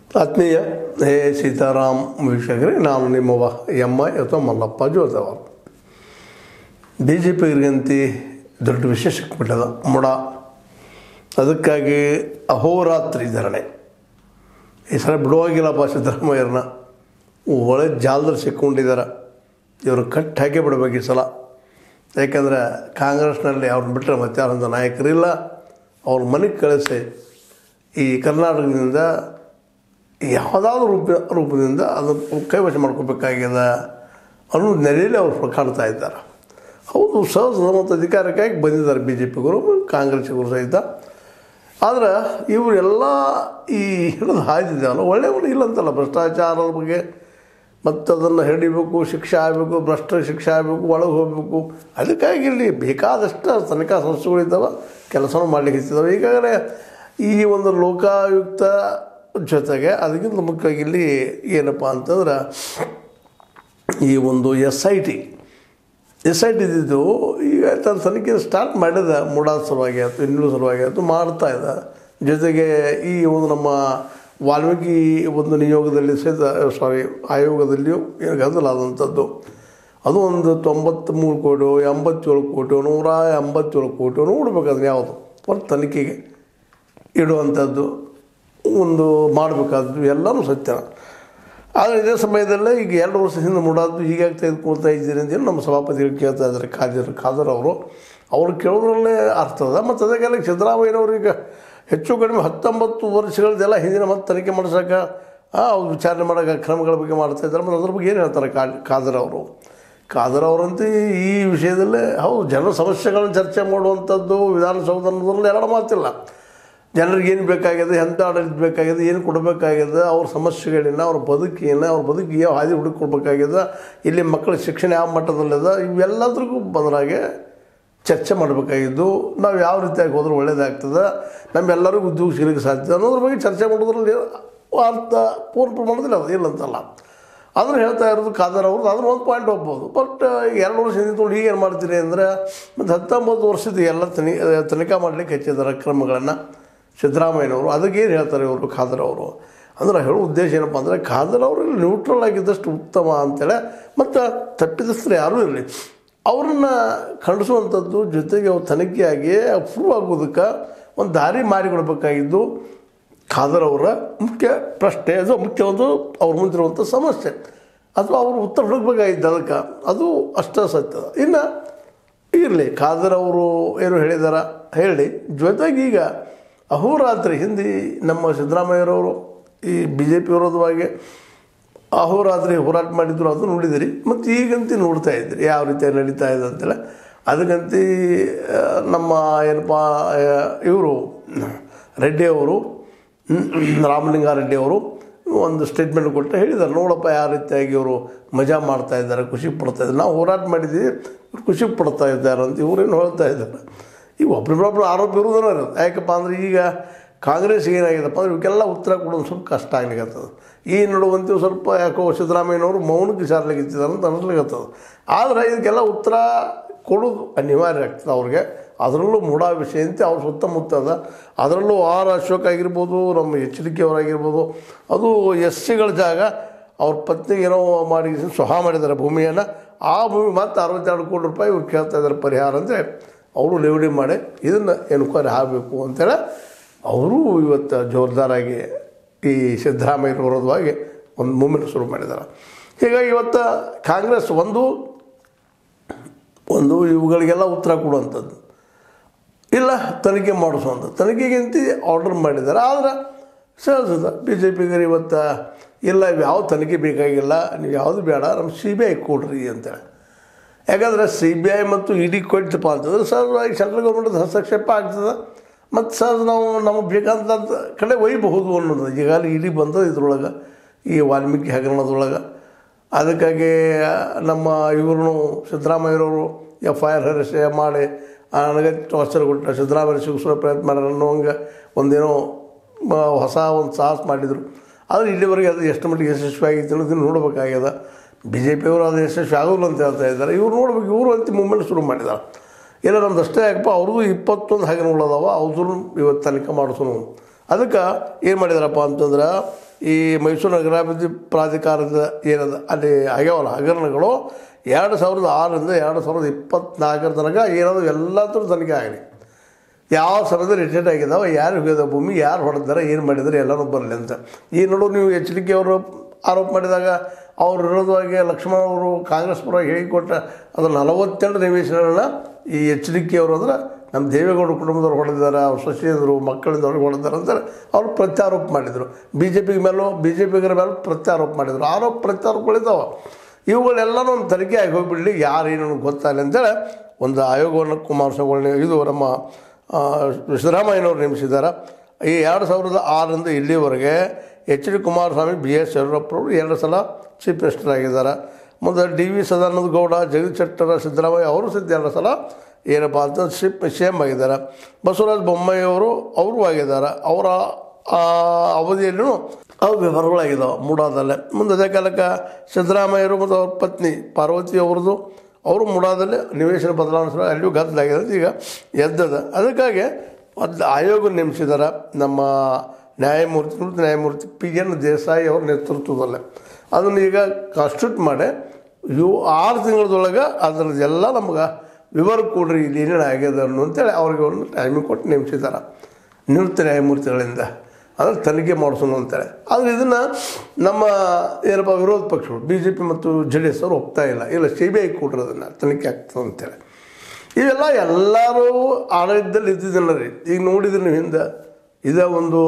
ಆತ್ಮೀಯ ಹೇ ಸೀತಾರಾಮ್ ವೀಕ್ಷಕರೇ ನಾನು ನಿಮ್ಮವ ಎಮ್ಮ ಅಥವಾ ಮಲ್ಲಪ್ಪ ಜೋತವ ಬಿ ಜೆ ಪಿಗರಿಗಂತಿ ದೊಡ್ಡ ವಿಷಯ ಸಿಕ್ಬಿಟ್ಟದ ಮುಡ ಅದಕ್ಕಾಗಿ ಅಹೋರಾತ್ರಿ ಧರಣೆ ಈ ಸಲ ಬಿಡುವಾಗಿಲ್ಲಪ್ಪ ಸಿದ್ದರಾಮಯ್ಯರನ್ನ ಒಳ್ಳೆ ಜಾಲದಲ್ಲಿ ಸಿಕ್ಕೊಂಡಿದ್ದಾರೆ ಇವರು ಕಟ್ ಹಾಕಿ ಬಿಡ್ಬೇಕು ಈ ಸಲ ಯಾಕಂದರೆ ಕಾಂಗ್ರೆಸ್ನಲ್ಲಿ ಅವ್ರನ್ನ ಬಿಟ್ಟರೆ ಮತ್ತೆ ಯಾರೊಂದು ನಾಯಕರಿಲ್ಲ ಅವ್ರ ಮನೆಗೆ ಕಳಿಸಿ ಈ ಕರ್ನಾಟಕದಿಂದ ಯಾವುದಾದ್ರೂ ರೂಪ ರೂಪದಿಂದ ಅದನ್ನು ಕೈವಶ ಮಾಡ್ಕೋಬೇಕಾಗ್ಯದ ಅನ್ನೋ ನೆಲೆಯಲ್ಲಿ ಅವರು ಕಾಣ್ತಾ ಇದ್ದಾರೆ ಹೌದು ಸಹಜ ಮತ್ತು ಅಧಿಕಾರಕ್ಕಾಗಿ ಬಂದಿದ್ದಾರೆ ಬಿ ಜೆ ಪಿಗರು ಕಾಂಗ್ರೆಸ್ಸಿಗರು ಸಹಿತ ಆದ್ರೆ ಇವರೆಲ್ಲ ಈ ಹಿಡಿದು ಹಾಯ್ದಿದ್ದಾವಲ್ಲ ಒಳ್ಳೆಯವರು ಇಲ್ಲಂತಲ್ಲ ಭ್ರಷ್ಟಾಚಾರದ ಬಗ್ಗೆ ಮತ್ತು ಅದನ್ನು ಹಿಡಿಬೇಕು ಶಿಕ್ಷೆ ಆಗಬೇಕು ಭ್ರಷ್ಟ ಶಿಕ್ಷೆ ಆಗಬೇಕು ಒಳಗೆ ಹೋಗಬೇಕು ಅದಕ್ಕಾಗಿ ಇಲ್ಲಿ ಬೇಕಾದಷ್ಟು ತನಿಖಾ ಸಂಸ್ಥೆಗಳಿದ್ದಾವೆ ಕೆಲಸನೂ ಮಾಡಲಿಕ್ಕೆ ಇದ್ದಾವೆ ಈಗಾಗಲೇ ಈ ಒಂದು ಲೋಕಾಯುಕ್ತ ಜೊತೆಗೆ ಅದಕ್ಕಿಂತ ಮುಖ್ಯವಾಗಿ ಇಲ್ಲಿ ಏನಪ್ಪ ಅಂತಂದ್ರೆ ಈ ಒಂದು S I T S I T ಇದ್ದಿದ್ದು ಈಗ ತನ್ನ ತನಿಖೆ ಸ್ಟಾರ್ಟ್ ಮಾಡಿದ ಮೂಡಾದ ಸಲುವಾಗಿ ಆಯಿತು ಇನ್ನೂ ಸಲುವಾಗಿ ಆಯಿತು ಮಾಡ್ತಾ ಇದ್ದ ಜೊತೆಗೆ ಈ ಒಂದು ನಮ್ಮ ವಾಲ್ಮೀಕಿ ಒಂದು ನಿಯೋಗದಲ್ಲಿ ಸಹಿತ ಸಾರಿ ಆಯೋಗದಲ್ಲಿಯೂ ಏನು ಗದ್ದಲಾದಂಥದ್ದು ಅದು ಒಂದು ತೊಂಬತ್ತ್ಮೂರು ಕೋಟಿ ಎಂಬತ್ತೇಳು ಕೋಟಿ ನೂರ ಎಂಬತ್ತೇಳು ಕೋಟಿ ನೋಡ್ಬೇಕು ಅದನ್ನ ಯಾವುದು ಒಟ್ಟು ತನಿಖೆಗೆ ಇಡುವಂಥದ್ದು ಒಂದು ಮಾಡಬೇಕಾದ್ದು ಎಲ್ಲನೂ ಸತ್ಯ ಆದರೆ ಇದೇ ಸಮಯದಲ್ಲೇ ಈಗ ಎರಡು ವರ್ಷ ಹಿಂದೆ ಮೂಡಾದ್ದು ಹೀಗಾಗಿ ತೆಗೆದುಕೊಳ್ತಾ ಇದ್ದೀರಿ ಅಂತೇಳಿ ನಮ್ಮ ಸಭಾಪತಿಗಳು ಕೇಳ್ತಾ ಇದ್ದಾರೆ ಖಾದರ್ ಖಾದರ್ ಅವರು ಅವ್ರು ಕೇಳೋದ್ರಲ್ಲೇ ಅರ್ಥ ಅದ ಮತ್ತು ಅದಕ್ಕೆಲ್ಲ ಸಿದ್ದರಾಮಯ್ಯನವರು ಈಗ ಹೆಚ್ಚು ಕಡಿಮೆ ಹತ್ತೊಂಬತ್ತು ವರ್ಷಗಳದೆಲ್ಲ ಹಿಂದಿನ ಮತ್ತೆ ತನಿಖೆ ಮಾಡಿಸೋಕೆ ಅವ್ರು ವಿಚಾರಣೆ ಮಾಡೋಕೆ ಕ್ರಮಗಳ ಬಗ್ಗೆ ಮಾಡ್ತಾ ಇದ್ದಾರೆ ಮತ್ತು ಅದ್ರ ಬಗ್ಗೆ ಏನು ಹೇಳ್ತಾರೆ ಕಾ ಖಾದರ್ ಅವರು ಖಾದರ್ ಅವರಂತೂ ಈ ವಿಷಯದಲ್ಲೇ ಹೌದು ಜನರ ಸಮಸ್ಯೆಗಳನ್ನು ಚರ್ಚೆ ಮಾಡುವಂಥದ್ದು ವಿಧಾನಸೌಧ ಅನ್ನೋದ್ರಲ್ಲಿ ಎರಡು ಮಾತಿಲ್ಲ ಜನರಿಗೆ ಏನು ಬೇಕಾಗಿದೆ ಎಂಥ ಆಡಳಿತ ಬೇಕಾಗಿದೆ ಏನು ಕೊಡಬೇಕಾಗಿದೆ ಅವ್ರ ಸಮಸ್ಯೆಗಳೇನು ಅವ್ರ ಬದುಕೇನು ಅವ್ರ ಬದುಕು ಯಾವ ಹಾದಿ ಹುಡುಕೊಡ್ಬೇಕಾಗಿದೆ ಇಲ್ಲಿ ಮಕ್ಕಳ ಶಿಕ್ಷಣ ಯಾವ ಮಟ್ಟದಲ್ಲಿದೆ ಇವೆಲ್ಲದ್ರಿಗೂ ಬದಲಾಗಿ ಚರ್ಚೆ ಮಾಡಬೇಕಾಗಿದ್ದು ನಾವು ಯಾವ ರೀತಿಯಾಗಿ ಹೋದ್ರೆ ಒಳ್ಳೇದಾಗ್ತದೆ ನಮ್ಮೆಲ್ಲರಿಗೂ ಉದ್ಯೋಗ ಸಿಗಲಿಕ್ಕೆ ಸಾಧ್ಯ ಅನ್ನೋದ್ರ ಬಗ್ಗೆ ಚರ್ಚೆ ಮಾಡೋದ್ರಲ್ಲಿ ಅರ್ಥ ಪೂರ್ಣ ಪ್ರಮಾಣದಲ್ಲಿ ಅದು ಇಲ್ಲಂತಲ್ಲ ಅದನ್ನು ಹೇಳ್ತಾ ಇರೋದು ಖಾದರ್ ಅವ್ರದ್ದು ಅದನ್ನ ಒಂದು ಪಾಯಿಂಟ್ ಹೋಗ್ಬೋದು ಬಟ್ ಎರಡು ವರ್ಷ ಹಿಂದೆ ನೋಡಿ ಈಗ ಏನು ಮಾಡ್ತೀರಿ ಅಂದರೆ ಮತ್ತು ಹತ್ತೊಂಬತ್ತು ವರ್ಷದ ಎಲ್ಲ ತನಿ ತನಿಖಾ ಮಾಡಲಿಕ್ಕೆ ಹೆಚ್ಚಿದ್ದಾರೆ ಕ್ರಮಗಳನ್ನು ಸಿದ್ದರಾಮಯ್ಯನವರು ಅದಕ್ಕೇನು ಹೇಳ್ತಾರೆ ಇವರು ಖಾದರ್ ಅವರು ಅಂದ್ರೆ ಹೇಳೋ ಉದ್ದೇಶ ಏನಪ್ಪ ಅಂದರೆ ಖಾದರ್ ಅವರು ನ್ಯೂಟ್ರಲ್ ಆಗಿದ್ದಷ್ಟು ಉತ್ತಮ ಅಂತೇಳಿ ಮತ್ತು ತಪ್ಪಿದಸ್ತರು ಯಾರೂ ಇರಲಿ ಅವ್ರನ್ನ ಖಂಡಿಸುವಂಥದ್ದು ಜೊತೆಗೆ ಅವ್ರು ತನಿಖೆಯಾಗಿ ಪ್ರೂವ್ ಆಗೋದಕ್ಕೆ ಒಂದು ದಾರಿ ಮಾಡಿಕೊಡ್ಬೇಕಾಗಿದ್ದು ಖಾದರ್ ಅವರ ಮುಖ್ಯ ಪ್ರಶ್ನೆ ಅದು ಮುಖ್ಯ ಒಂದು ಅವ್ರ ಮುಂದಿರುವಂಥ ಸಮಸ್ಯೆ ಅಥವಾ ಅವರು ಉತ್ತರ ಹುಡುಕ್ಬೇಕಾಗಿದ್ದು ಅದಕ್ಕೆ ಅದು ಅಷ್ಟೇ ಸತ್ಯ ಇನ್ನು ಇರಲಿ ಖಾದರ್ ಅವರು ಏನು ಹೇಳಿದಾರ ಹೇಳಿ ಜೊತೆಗೆ ಈಗ ಅಹೋರಾತ್ರಿ ಹಿಂದೆ ನಮ್ಮ ಸಿದ್ದರಾಮಯ್ಯರವರು ಈ ಬಿ ಜೆ ಪಿ ವಿರೋಧವಾಗಿ ಅಹೋರಾತ್ರಿ ಹೋರಾಟ ಮಾಡಿದ್ರು ಅದು ನೋಡಿದಿರಿ ಮತ್ತು ಈಗಂತೂ ನೋಡ್ತಾ ಇದ್ರಿ ಯಾವ ರೀತಿಯಾಗಿ ನಡೀತಾ ಇದೆ ಅಂತೇಳಿ ಅದಕ್ಕಂತೂ ಆ, ನಮ್ಮ ಏನಪ್ಪ ಇವರು ರೆಡ್ಡಿ ಅವರು ರಾಮಲಿಂಗಾರೆಡ್ಡಿ ಅವರು ಒಂದು ಸ್ಟೇಟ್ಮೆಂಟ್ ಕೊಟ್ಟು ಹೇಳಿದ್ದಾರೆ ನೋಡಪ್ಪ ಯಾವ ರೀತಿಯಾಗಿ ಇವರು ಮಜಾ ಮಾಡ್ತಾ ಇದ್ದಾರೆ ಖುಷಿ ಪಡ್ತಾ ಇದ್ದಾರೆ ನಾವು ಹೋರಾಟ ಮಾಡಿದ್ದೀವಿ ಇವ್ರು ಖುಷಿ ಪಡ್ತಾ ಇದ್ದಾರೆ ಅಂತ ಇವ್ರೇನು ಹೇಳ್ತಾ ಇದ್ದಾರೆ ಈಗ ಒಬ್ರಿಗೊಬ್ರು ಆರೋಪ ಇರೋದನ್ನ ಇರೋದು ಯಾಕಪ್ಪ ಅಂದರೆ ಈಗ ಕಾಂಗ್ರೆಸ್ ಏನಾಗಿದೆಪ್ಪ ಅಂದ್ರೆ ಇವಕ್ಕೆಲ್ಲ ಉತ್ತರ ಕೊಡೋದು ಸ್ವಲ್ಪ ಕಷ್ಟ ಆಗ್ಲಿಕ್ಕತ್ತದ ಈ ನಡುವಂತೆ ಸ್ವಲ್ಪ ಯಾಕೋ ಸಿದ್ದರಾಮಯ್ಯನವರು ಮೌನಕ್ಕೆ ಸಾರ್ಲಿಕ್ಕಿದ್ದಾರೆ ಅಂತ ಅನಿಸ್ಲಿಕ್ಕತ್ತದ ಆದರೆ ಇದಕ್ಕೆಲ್ಲ ಉತ್ತರ ಕೊಡೋದು ಅನಿವಾರ್ಯ ಆಗ್ತದೆ ಅವ್ರಿಗೆ ಅದರಲ್ಲೂ ಮೂಢ ವಿಷಯ ಅಂತ ಅವ್ರ ಸುತ್ತಮುತ್ತ ಅದ ಅದರಲ್ಲೂ ಆರ್ ಅಶೋಕ್ ಆಗಿರ್ಬೋದು ನಮ್ಮ ಎಚ್ಚರಿಕೆ ಅವರಾಗಿರ್ಬೋದು ಅದು ಎಸ್ ಸಿಗಳ ಜಾಗ ಅವ್ರ ಪತ್ನಿಗೆ ಏನೋ ಮಾಡಿ ಸ್ವಹ ಮಾಡಿದ್ದಾರೆ ಭೂಮಿಯನ್ನು ಆ ಭೂಮಿ ಮತ್ತೆ ಅರವತ್ತೆರಡು ಕೋಟಿ ರೂಪಾಯಿ ಇವ್ರು ಕೇಳ್ತಾ ಇದ್ದಾರೆ ಪರಿಹಾರ ಅಂದರೆ ಅವರು ಲೇವಡಿ ಮಾಡಿ ಇದನ್ನು ಎನ್ಕ್ವೈರಿ ಆಗಬೇಕು ಅಂತೇಳಿ ಅವರು ಇವತ್ತು ಜೋರ್ದಾರಾಗಿ ಈ ಸಿದ್ದರಾಮಯ್ಯ ವಿರೋಧವಾಗಿ ಒಂದು ಮೂಮೆಂಟ್ ಶುರು ಮಾಡಿದ್ದಾರೆ ಹೀಗಾಗಿ ಇವತ್ತು ಕಾಂಗ್ರೆಸ್ ಒಂದು ಒಂದು ಇವುಗಳಿಗೆಲ್ಲ ಉತ್ತರ ಕೊಡುವಂಥದ್ದು ಇಲ್ಲ ತನಿಖೆ ಮಾಡಿಸುವಂಥ ತನಿಖೆಗಿಂತ ಆರ್ಡರ್ ಮಾಡಿದ್ದಾರೆ ಆದರೆ ಸಹಜದ ಬಿ ಜೆ ಪಿಗರು ಇವತ್ತು ಇಲ್ಲ ಇವು ಯಾವ ತನಿಖೆ ಬೇಕಾಗಿಲ್ಲ ನೀವು ಯಾವುದು ಬೇಡ ನಮ್ಮ ಸಿ ಬಿ ಐ ಕೊಡ್ರಿ ಅಂತೇಳಿ ಯಾಕಂದರೆ ಸಿ ಬಿ ಐ ಮತ್ತು ಇ ಡಿ ಕೊಡ್ತಪ್ಪ ಅಂತಂದ್ರೆ ಸಹಜವಾಗಿ ಸೆಂಟ್ರಲ್ ಗೌರ್ಮೆಂಟ್ ಹಸ್ತಕ್ಷೇಪ ಆಗ್ತದೆ ಮತ್ತು ಸಹಜ ನಾವು ನಮಗೆ ಬೇಕಂತ ಕಡೆ ಒಯ್ಯಬಹುದು ಅನ್ನೋದು ಈಗಾಗಲೇ ಇ ಡಿ ಬಂದದ ಇದ್ರೊಳಗೆ ಈ ವಾಲ್ಮೀಕಿ ಹಗರಣದೊಳಗೆ ಅದಕ್ಕಾಗಿ ನಮ್ಮ ಇವ್ರನ್ನು ಸಿದ್ದರಾಮಯ್ಯರವರು ಎಫ್ ಐ ಆರ್ ಹರಿಸಿ ಮಾಡಿ ನನಗೆ ಟಾರ್ಚರ್ ಕೊಟ್ಟು ಸಿದ್ದರಾಮಯ್ಯ ಸಿಗಿಸೋ ಪ್ರಯತ್ನ ಮಾಡ್ಯಾರ ಅನ್ನೋಂಗೆ ಒಂದೇನೋ ಮ- ಹೊಸ ಒಂದು ಸಾಹಸ ಮಾಡಿದರು ಆದರೆ ಇಲ್ಲಿವರೆಗೆ ಅದು ಎಷ್ಟು ಮಟ್ಟಿಗೆ ಯಶಸ್ವಿ ಆಗಿತ್ತು ಅನ್ನೋದನ್ನು ನೋಡಬೇಕಾಗ್ಯದ ಬಿ ಜೆ ಪಿಯವರು ಅದು ಯಶಸ್ವಿ ಆಗೋಲ್ಲ ಅಂತ ಹೇಳ್ತಾ ಇದ್ದಾರೆ ಇವ್ರು ನೋಡ್ಬೇಕು ಇವರು ಅಂತ ಮೂಮೆಂಟ್ ಶುರು ಮಾಡಿದ್ದಾರೆ ಇಲ್ಲ ನಮ್ದು ಅಷ್ಟೇ ಯಾಕಪ್ಪ ಅವ್ರದ್ದು ಇಪ್ಪತ್ತೊಂದು ಹಗರಣಗಳು ಅದಾವ ಅವ್ರದ್ದು ಇವತ್ತು ತನಿಖೆ ಮಾಡಿಸೋನು ಅದಕ್ಕೆ ಏನು ಮಾಡಿದಾರಪ್ಪ ಅಂತಂದ್ರೆ ಈ ಮೈಸೂರು ನಗರಾಭಿವೃದ್ಧಿ ಪ್ರಾಧಿಕಾರದ ಏನದ ಅಲ್ಲಿ ಆಗ್ಯಾವಲ್ಲ ಹಗರಣಗಳು ಎರಡು ಸಾವಿರದ ಆರರಿಂದ ಎರಡು ಸಾವಿರದ ಇಪ್ಪತ್ನಾಲ್ಕರ ತನಕ ಏನಾದ್ರು ಎಲ್ಲಾದ್ರೂ ತನಿಖೆ ಆಗಲಿ ಯಾವ ಸಮಯದಲ್ಲಿ ರಿಟೈರ್ಡ್ ಆಗಿದ್ದಾವೆ ಯಾರು ಹೋಗಿದ ಭೂಮಿ ಯಾರು ಹೊಡೆದಾರೆ ಏನು ಮಾಡಿದ್ದಾರೆ ಎಲ್ಲನೂ ಬರಲಿ ಅಂತ ಈ ನಡು ನೀವು ಎಚ್ ಡಿ ಕೆ ಅವರು ಆರೋಪ ಮಾಡಿದಾಗ ಅವ್ರ ವಿರೋಧವಾಗಿ ಲಕ್ಷ್ಮಣ ಅವರು ಕಾಂಗ್ರೆಸ್ ಪರವಾಗಿ ಹೇಳಿಕೊಟ್ಟ ಅದು ನಲವತ್ತೆರಡು ನಿವೇಶನಗಳನ್ನ ಈ ಎಚ್ ಡಿ ಕೆ ಅವರು ಅಂದ್ರೆ ನಮ್ಮ ದೇವೇಗೌಡ ಕುಟುಂಬದವ್ರು ಹೊಡೆದಿದ್ದಾರೆ ಅವ್ರ ಸೊಸೆಯಂದರು ಮಕ್ಕಳಿಂದ ಅವ್ರಿಗೆ ಹೊಡೆದಾರೆ ಅಂತಾರೆ ಅವರು ಪ್ರತ್ಯಾರೋಪ ಮಾಡಿದರು ಬಿ ಜೆ ಪಿ ಮೇಲೂ ಬಿ ಜೆ ಪಿಗರ ಮೇಲೂ ಪ್ರತ್ಯಾರೋಪ ಮಾಡಿದರು ಆರೋಪ ಪ್ರತ್ಯಾರೋಪಗಳಿದ್ದಾವೆ ಇವುಗಳೆಲ್ಲನೂ ಒಂದು ತನಿಖೆ ಆಗಿ ಹೋಗ್ಬಿಡಲಿ ಯಾರು ಏನು ಗೊತ್ತಾಗಲಿ ಅಂತೇಳಿ ಒಂದು ಆಯೋಗವನ್ನು ಕುಮಾರಸ್ವಾಮಿ ಇದು ನಮ್ಮ ಆ, ಸಿದ್ದರಾಮಯ್ಯನವರು ನೇಮಿಸಿದ್ದಾರೆ ಈ ಎರಡು ಸಾವಿರದ ಆರರಿಂದ ಇಲ್ಲಿವರೆಗೆ H D Kumaraswamy B S ಯಡಿಯೂರಪ್ಪರವರು ಎರಡು ಸಲ ಚೀಫ್ ಮಿನಿಸ್ಟರ್ ಆಗಿದ್ದಾರೆ ಮುಂದೆ ಡಿ ವಿ ಸದಾನಂದ ಗೌಡ ಜಗದೀಶ್ ಶೆಟ್ಟರ ಸಿದ್ದರಾಮಯ್ಯ ಅವರು ಸಹಿತ ಎರಡು ಸಲ ಏನಪ್ಪ ಅಂತ ಶಿಪ್ ಸಿ ಎಮ್ ಆಗಿದ್ದಾರೆ ಬಸವರಾಜ ಬೊಮ್ಮಾಯಿ ಅವರು ಅವರು ಆಗಿದ್ದಾರೆ ಅವರ ಆ ಅವಧಿಯಲ್ಲೂ ಅವು ವ್ಯವಹಾರಗಳಾಗಿದ್ದಾವೆ ಮೂಡಾದಲ್ಲೇ ಮುಂದೆ ಅದೇ ಕಾಲಕ್ಕೆ ಸಿದ್ದರಾಮಯ್ಯರು ಮತ್ತು ಅವ್ರ ಪತ್ನಿ ಪಾರ್ವತಿ ಅವ್ರದ್ದು ಅವರು ಮುಡಾದಲ್ಲಿ ನಿವೇಶನ ಬದಲಾವಣೆ ಅಲ್ಲಿಯೂ ಗದ್ದಲಾಗಿದೆ ಅಂತ ಈಗ ಎದ್ದದ ಅದಕ್ಕಾಗಿ ಒಂದು ಆಯೋಗ ನೇಮಿಸಿದ್ದಾರೆ ನಮ್ಮ ನ್ಯಾಯಮೂರ್ತಿ ನಿವೃತ್ತ ನ್ಯಾಯಮೂರ್ತಿ ಪಿ ಎನ್ ದೇಸಾಯಿ ಅವ್ರ ನೇತೃತ್ವದಲ್ಲೇ ಅದನ್ನು ಈಗ ಕಾನ್ಸ್ಟಿಟ್ಯೂಟ್ ಮಾಡಿ ಇವು ಆರು ತಿಂಗಳದೊಳಗೆ ಅದ್ರದ್ದು ಎಲ್ಲ ನಮ್ಗೆ ವಿವರ ಕೊಡ್ರಿ ಇಲ್ಲಿ ಏನೇನು ಆಗ್ಯದ ಅನ್ನೋ ಅಂತೇಳಿ ಅವ್ರಿಗೆ ಒಂದು ಟೈಮಿಂಗ್ ಕೊಟ್ಟು ನೇಮಿಸಿದ್ದಾರೆ ನಿವೃತ್ತ ನ್ಯಾಯಮೂರ್ತಿಗಳಿಂದ ಅಂದರೆ ತನಿಖೆ ಮಾಡಿಸೋಣ ಅಂತೇಳಿ ಆದರೆ ಇದನ್ನು ನಮ್ಮ ಏನಪ್ಪ ವಿರೋಧ ಪಕ್ಷಗಳು ಬಿ ಜೆ ಪಿ ಮತ್ತು ಜೆ ಡಿ ಎಸ್ ಅವರು ಒಪ್ತಾ ಇಲ್ಲ ಇಲ್ಲ ಸಿ ಬಿ ಐ ಕೊಡ್ರಿ ಅದನ್ನು ತನಿಖೆ ಆಗ್ತದೆ ಅಂತೇಳಿ ಇವೆಲ್ಲ ಎಲ್ಲರೂ ಆಡಳಿತದಲ್ಲಿ ಇದ್ದಿದ್ದಲ್ಲ ರೀ ಈಗ ನೋಡಿದ್ರೆ ನೀವು ಹಿಂದೆ ಇದೇ ಒಂದು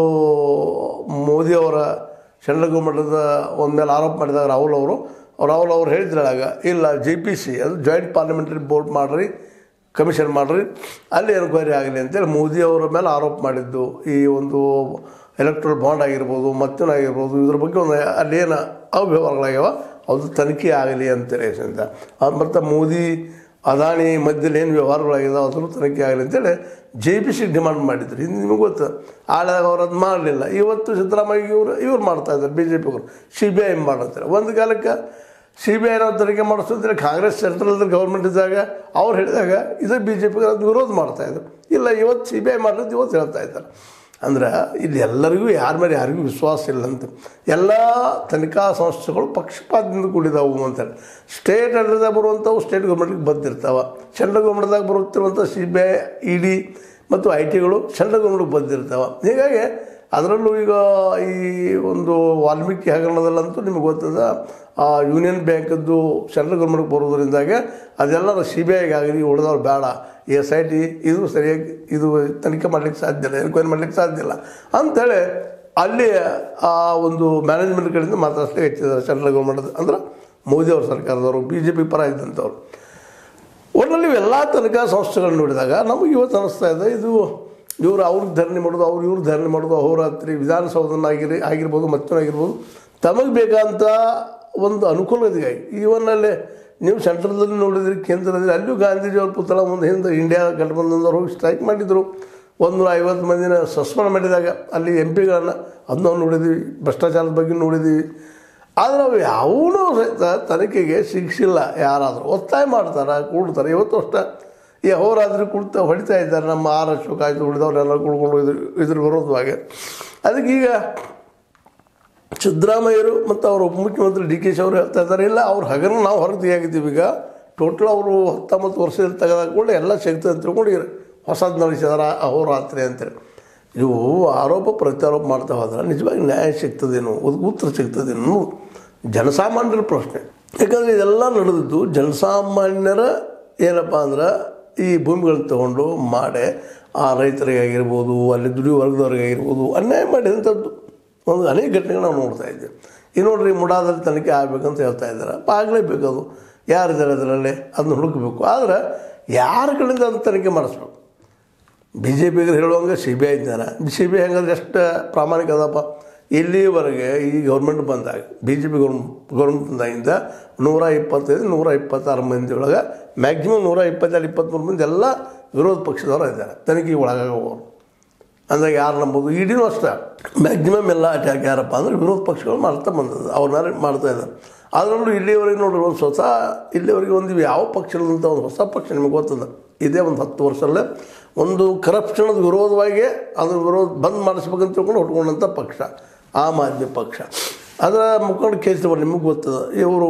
ಮೋದಿಯವರ ಶರಣಗು ಮಠದ ಒಂದ ಮೇಲೆ ಆರೋಪ ಮಾಡಿದಾಗ ರಾಹುಲ್ ಅವರು ರಾಹುಲ್ ಅವರು ಹೇಳಿದ್ರಾಗ ಇಲ್ಲ ಜೆ ಪಿ ಸಿ ಅದು ಜಾಯಿಂಟ್ ಪಾರ್ಲಿಮೆಂಟರಿ ಬೋರ್ಡ್ ಮಾಡ್ರಿ ಕಮಿಷನ್ ಮಾಡ್ರಿ ಅಲ್ಲಿ ಎನ್ಕ್ವೈರಿ ಆಗಲಿ ಅಂತೇಳಿ ಮೋದಿ ಅವರ ಮೇಲೆ ಆರೋಪ ಮಾಡಿದ್ದು ಈ ಒಂದು ಎಲೆಕ್ಟ್ರಲ್ ಬಾಂಡ್ ಆಗಿರ್ಬೋದು ಮತ್ತೇನಾಗಿರ್ಬೋದು ಇದ್ರ ಬಗ್ಗೆ ಒಂದು ಅಲ್ಲೇನು ಅವ್ಯವಹಾರಗಳಾಗ್ಯಾವ ಅದು ತನಿಖೆ ಆಗಲಿ ಅಂತೇಳಿ ಅಂತ ಮತ್ತು ಮೋದಿ ಅದಾನಿ ಮಧ್ಯದಲ್ಲಿ ಏನು ವ್ಯವಹಾರಗಳಾಗಿದಾವೆ ಅದ್ರ ತನಿಖೆ ಆಗಲಿ ಅಂತೇಳಿ ಜೆ ಪಿ ಸಿ ಡಿಮಾಂಡ್ ಮಾಡಿದ್ರು ಇದು ನಿಮಗೆ ಗೊತ್ತು ಆಳಾಗ ಅವ್ರು ಅದು ಮಾಡಲಿಲ್ಲ ಇವತ್ತು ಸಿದ್ದರಾಮಯ್ಯ ಇವರು ಇವ್ರು ಮಾಡ್ತಾ ಇದ್ದಾರೆ ಬಿ ಜೆ ಪಿಯವರು ಸಿ ಬಿ ಐ ಮಾಡ್ತಾರೆ ಒಂದು ಕಾಲಕ್ಕೆ ಸಿ ಬಿ ಐನ ತನಿಖೆ ಮಾಡಿಸ್ತಿದ್ರೆ ಕಾಂಗ್ರೆಸ್ ಸೆಂಟ್ರಲ್ ಗೌರ್ಮೆಂಟ್ ಇದ್ದಾಗ ಅವ್ರು ಹೇಳಿದಾಗ ಇದೇ ಬಿ ಜೆ ಪಿಗೆ ಅದು ವಿರೋಧ ಮಾಡ್ತಾಯಿದ್ರು ಇಲ್ಲ ಇವತ್ತು ಸಿ ಬಿ ಐ ಮಾಡಿದ್ದು ಇವತ್ತು ಹೇಳ್ತಾ ಇದ್ದಾರೆ ಅಂದ್ರೆ ಇಲ್ಲಿ ಎಲ್ಲರಿಗೂ ಯಾರ ಮೇಲೆ ಯಾರಿಗೂ ವಿಶ್ವಾಸ ಇಲ್ಲ ಅಂತ ಎಲ್ಲ ತನಿಖಾ ಸಂಸ್ಥೆಗಳು ಪಕ್ಷಪಾತದಿಂದ ಕೂಡಿದಾವು ಅಂತೇಳಿ ಸ್ಟೇಟ್ ಅಂಡರ್ದಾಗ ಬರುವಂಥವು ಸ್ಟೇಟ್ ಗೌರ್ಮೆಂಟ್ಗೆ ಬಂದಿರ್ತಾವೆ ಸೆಂಟ್ರಲ್ ಗೌರ್ಮೆಂಟ್ದಾಗ ಬರುತ್ತಿರುವಂಥ C B I E D ಮತ್ತು ಐ ಟಿಗಳು ಸೆಂಟ್ರಲ್ ಗೌರ್ಮೆಂಟ್ಗೆ ಬಂದಿರ್ತಾವೆ ಹೀಗಾಗಿ ಅದರಲ್ಲೂ ಈಗ ಈ ಒಂದು ವಾಲ್ಮೀಕಿ ಹಗರಣದಲ್ಲಂತೂ ನಿಮಗೆ ಗೊತ್ತದ ಆ ಯೂನಿಯನ್ ಬ್ಯಾಂಕದ್ದು ಸೆಂಟ್ರಲ್ ಗೌರ್ಮೆಂಟ್ಗೆ ಬರೋದ್ರಿಂದಾಗೆ ಅದೆಲ್ಲ ಸಿ ಬಿ ಐಗೆ ಆಗಲಿ ಉಳಿದವ್ರು ಬೇಡ ಎಸ್ ಐ ಟಿ ಇದು ಸರಿಯಾಗಿ ಇದು ತನಿಖೆ ಮಾಡ್ಲಿಕ್ಕೆ ಸಾಧ್ಯ ಇಲ್ಲ ಎನ್ಕ್ವೈರಿ ಮಾಡ್ಲಿಕ್ಕೆ ಸಾಧ್ಯ ಇಲ್ಲ ಅಂಥೇಳಿ ಅಲ್ಲಿ ಆ ಒಂದು ಮ್ಯಾನೇಜ್ಮೆಂಟ್ ಕಡೆಯಿಂದ ಮಾತಾಡ್ಲಿಕ್ಕೆ ಹೆಚ್ಚಿದ್ದಾರೆ ಸೆಂಟ್ರಲ್ ಗೌರ್ಮೆಂಟ್ ಅಂದ್ರೆ ಮೋದಿ ಅವ್ರ ಸರ್ಕಾರದವರು ಬಿ ಜೆ ಪಿ ಪರ ಇದ್ದಂಥವ್ರು ಒಟ್ಟಿನಲ್ಲಿ ಇವೆಲ್ಲ ತನಿಖಾ ಸಂಸ್ಥೆಗಳನ್ನ ನೋಡಿದಾಗ ನಮಗೆ ಇವತ್ತು ಅನ್ನಿಸ್ತಾ ಇದೆ ಇದು ಇವರು ಅವ್ರಿಗೆ ಧರಣಿ ಮಾಡೋದು ಅವ್ರು ಇವ್ರು ಧರಣಿ ಮಾಡೋದು ಅಹೋರಾತ್ರಿ ವಿಧಾನಸೌಧನ ಆಗಿರಿ ಆಗಿರ್ಬೋದು ಮತ್ತೊಂದಾಗಿರ್ಬೋದು ತಮಗೆ ಬೇಕಂತ ಒಂದು ಅನುಕೂಲ ಇದೆ ಈವನ್ ಅಲ್ಲಿ ನೀವು ಸೆಂಟ್ರಲ್ದಲ್ಲಿ ನೋಡಿದ್ರಿ ಕೇಂದ್ರದಲ್ಲಿ ಅಲ್ಲಿಯೂ ಗಾಂಧೀಜಿ ಅವ್ರ ಪುತ್ಥಳ ಮುಂದೆ ಹಿಂದೆ ಇಂಡಿಯಾ ಗಠಬಂಧನದವ್ರು ಹೋಗಿ ಸ್ಟ್ರೈಕ್ ಮಾಡಿದರು ಒಂದು ಐವತ್ತು ಮಂದಿನ ಸಸ್ಪೆಂಡ್ ಮಾಡಿದಾಗ ಅಲ್ಲಿ ಎಂ ಪಿಗಳನ್ನು ಅದನ್ನ ನಾವು ನೋಡಿದ್ದೀವಿ ಭ್ರಷ್ಟಾಚಾರದ ಬಗ್ಗೆ ನೋಡಿದ್ದೀವಿ ಆದರೆ ಅವು ಯಾವೂ ಸಹಿತ ತನಿಖೆಗೆ ಸಿಗಿಸಿಲ್ಲ ಯಾರಾದರೂ ಒತ್ತಾಯ ಮಾಡ್ತಾರೆ ಕೂಡ್ತಾರೆ ಇವತ್ತು ಅಷ್ಟೇ ಈ ಅಹೋರಾತ್ರಿ ಕುಳಿತ ಹೊಡಿತಾ ಇದ್ದಾರೆ ನಮ್ಮ ಆರ್ ಅಶೋಕ್ ಆಯಿತು ಉಳಿದವರೆಲ್ಲ ಕುಳ್ಕೊಂಡು ಇದ್ರ ಇದ್ರ ವಿರೋಧವಾಗಿ ಅದಕ್ಕೆ ಈಗ ಸಿದ್ದರಾಮಯ್ಯರು ಮತ್ತು ಅವ್ರ ಉಪಮುಖ್ಯಮಂತ್ರಿ ಡಿ ಕೆ ಶಿ ಅವರು ಹೇಳ್ತಾ ಇದ್ದಾರೆ ಇಲ್ಲ ಅವ್ರ ಹಗರಣ ನಾವು ಹೊರಗೆ ತೆಗಿಯಾಗಿದ್ದೀವಿ ಈಗ ಟೋಟಲ್ ಅವರು ಹತ್ತೊಂಬತ್ತು ವರ್ಷದಲ್ಲಿ ತೆಗೆದಾಗ ಕೂಡ ಎಲ್ಲ ಸಿಗ್ತದೆ ಅಂತ ತಿಳ್ಕೊಂಡು ಹೊಸದು ನಡೆಸಿದಾರೆ ಅಹೋರಾತ್ರಿ ಅಂತೇಳಿ ಇವು ಆರೋಪ ಪ್ರತ್ಯಾರೋಪ ಮಾಡ್ತಾ ಹೋದ್ರೆ ನಿಜವಾಗಿ ನ್ಯಾಯ ಸಿಗ್ತದೇನೋ ಅದಕ್ಕೆ ಉತ್ತರ ಸಿಗ್ತದೇನೋ ಜನಸಾಮಾನ್ಯರ ಪ್ರಶ್ನೆ ಯಾಕಂದರೆ ಇದೆಲ್ಲ ನಡೆದಿದ್ದು ಜನಸಾಮಾನ್ಯರ ಏನಪ್ಪ ಅಂದ್ರೆ ಈ ಭೂಮಿಗಳನ್ನ ತಗೊಂಡು ಮಾಡಿ ಆ ರೈತರಿಗಾಗಿರ್ಬೋದು ಅಲ್ಲಿ ದುಡಿಯೋ ವರ್ಗದವ್ರಿಗಾಗಿರ್ಬೋದು ಅನ್ಯಾಯ ಮಾಡಿದಂಥದ್ದು ಒಂದು ಅನೇಕ ಘಟನೆಗಳು ನಾವು ನೋಡ್ತಾ ಇದ್ದೇವೆ ಈ ನೋಡ್ರಿ ಮುಡಾದಲ್ಲಿ ತನಿಖೆ ಆಗಬೇಕಂತ ಹೇಳ್ತಾ ಇದ್ದಾರೆ ಆಗಲೇಬೇಕು ಅದು ಯಾರಿದ್ದಾರೆ ಅದರಲ್ಲಿ ಅದನ್ನ ಹುಡುಕಬೇಕು ಆದರೆ ಯಾರ ಕಡೆಯಿಂದ ಅದನ್ನ ತನಿಖೆ ಮಾಡಿಸ್ಬೇಕು ಬಿ ಜೆ ಪಿಗರು ಹೇಳುವಂಗೆ ಸಿ ಬಿ ಐ ಇದ್ದಾರೆ ಸಿ ಬಿ ಐ ಹಂಗಂದ್ರೆ ಎಷ್ಟು ಪ್ರಾಮಾಣಿಕ ಅದಪ್ಪ ಇಲ್ಲಿವರೆಗೆ ಈ ಗೌರ್ಮೆಂಟ್ ಬಂದಾಗ ಬಿ ಜೆ ಪಿ ಗೌರ್ಮೆಂಟ್ ಬಂದಾಗಿಂದ ನೂರ ಇಪ್ಪತ್ತೈದು ನೂರ ಇಪ್ಪತ್ತಾರು ಮಂದಿ ಒಳಗೆ ಮ್ಯಾಕ್ಸಿಮಮ್ ನೂರ ಇಪ್ಪತ್ತೆರಡು ಇಪ್ಪತ್ತ್ಮೂರು ಮಂದಿ ಎಲ್ಲ ವಿರೋಧ ಪಕ್ಷದವರು ಇದ್ದಾರೆ ತನಿಖೆಗೆ ಒಳಗಾಗೋರು ಅಂದಾಗ ಯಾರು ನಂಬೋದು ಇಡಿನೂ ಅಷ್ಟೇ ಮ್ಯಾಕ್ಸಿಮಮ್ ಎಲ್ಲ ಅಟ್ಯಾಕ್ ಯಾರಪ್ಪ ಅಂದರೆ ವಿರೋಧ ಪಕ್ಷಗಳು ಮಾಡ್ತಾ ಬಂದದ್ದು ಅವ್ರ ಮೇಲೆ ಮಾಡ್ತಾ ಇದ್ದಾರೆ ಅದರಲ್ಲೂ ಇಲ್ಲಿವರೆಗೆ ನೋಡ್ರಿ ಒಂದು ಹೊಸ ಇಲ್ಲಿವರೆಗೆ ಒಂದು ಯಾವ ಪಕ್ಷದಂಥ ಒಂದು ಹೊಸ ಪಕ್ಷ ನಿಮಗೆ ಗೊತ್ತದ ಇದೇ ಒಂದು ಹತ್ತು ವರ್ಷದಲ್ಲೇ ಒಂದು ಕರಪ್ಷನದ ವಿರೋಧವಾಗಿ ಅದ್ರ ವಿರೋಧ ಬಂದ್ ಮಾಡಿಸ್ಬೇಕಂತ ತಿಳ್ಕೊಂಡು ಹುಟ್ಕೊಂಡಂಥ ಪಕ್ಷ ಆಮ್ ಆದ್ಮಿ ಪಕ್ಷ ಅದರ ಮುಖಂಡ ಕೇಜ್ರಿವಾಲ್ ನಿಮಗೆ ಗೊತ್ತದ ಇವರು